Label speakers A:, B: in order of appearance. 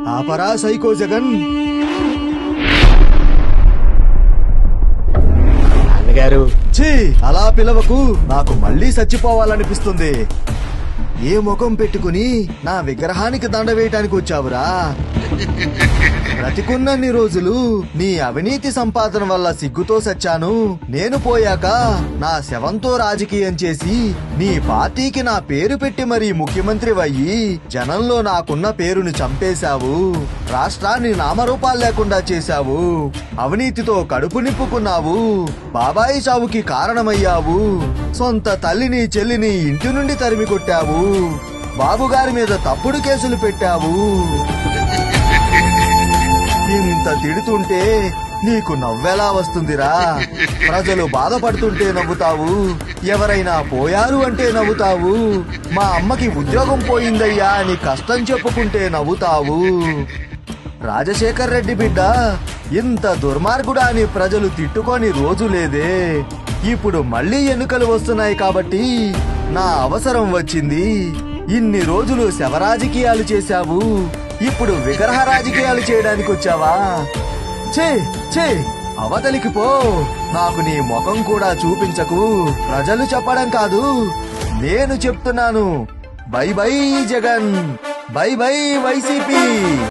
A: ఆపరా psycho Jagan
B: నాన్నగారు
A: ఛీ అలా పిలవకు నాకు మళ్ళీ చచ్చిపోవాలనిపిస్తుంది ఏ ముఖం పెట్టుకుని నా విగ్రహానికి దండ వేయటానికి వచ్చావురా బ్రతికున్నన్ని రోజులు నీ అవినీతి సంపాదన వల్ల సిగ్గుతో సచ్చాను నేను పోయాక నా శవంతో రాజకీయం చేసి నీ పార్టీకి నా పేరు పెట్టి మరీ ముఖ్యమంత్రి అయ్యి జనంలో నాకున్న పేరుని చంపేశావు రాష్ట్రాన్ని నామరూపాలు లేకుండా చేశావు అవినీతితో కడుపు నింపుకున్నావు బాబాయి చావుకి కారణమయ్యావు సొంత తల్లిని చెల్లిని ఇంటి నుండి తరిమి కొట్టావు బాబుగారి మీద తప్పుడు కేసులు పెట్టావు ఇంత తిడుతుంటే నీకు నవ్వెలా వస్తుందిరా ప్రజలు బాధపడుతుంటే నవ్వుతావు ఎవరైనా పోయారు అంటే నవ్వుతావు మా అమ్మకి ఉద్యోగం పోయిందయ్యా అని కష్టం చెప్పుకుంటే నవ్వుతావు రాజశేఖర్ రెడ్డి బిడ్డ ఇంత దుర్మార్గుడా అని ప్రజలు తిట్టుకొని రోజు లేదే ఇప్పుడు మళ్ళీ ఎన్నికలు వస్తున్నాయి కాబట్టి నా అవసరం వచ్చింది ఇన్ని రోజులు శవరాజకీయాలు చేశావు ఇప్పుడు విగ్రహ రాజకీయాలు చేయడానికి వచ్చావా చే చే అవతలికి పో నాకు నీ ముఖం కూడా చూపించకు ప్రజలు చెప్పడం కాదు నేను చెప్తున్నాను bye bye Jagan bye bye YCP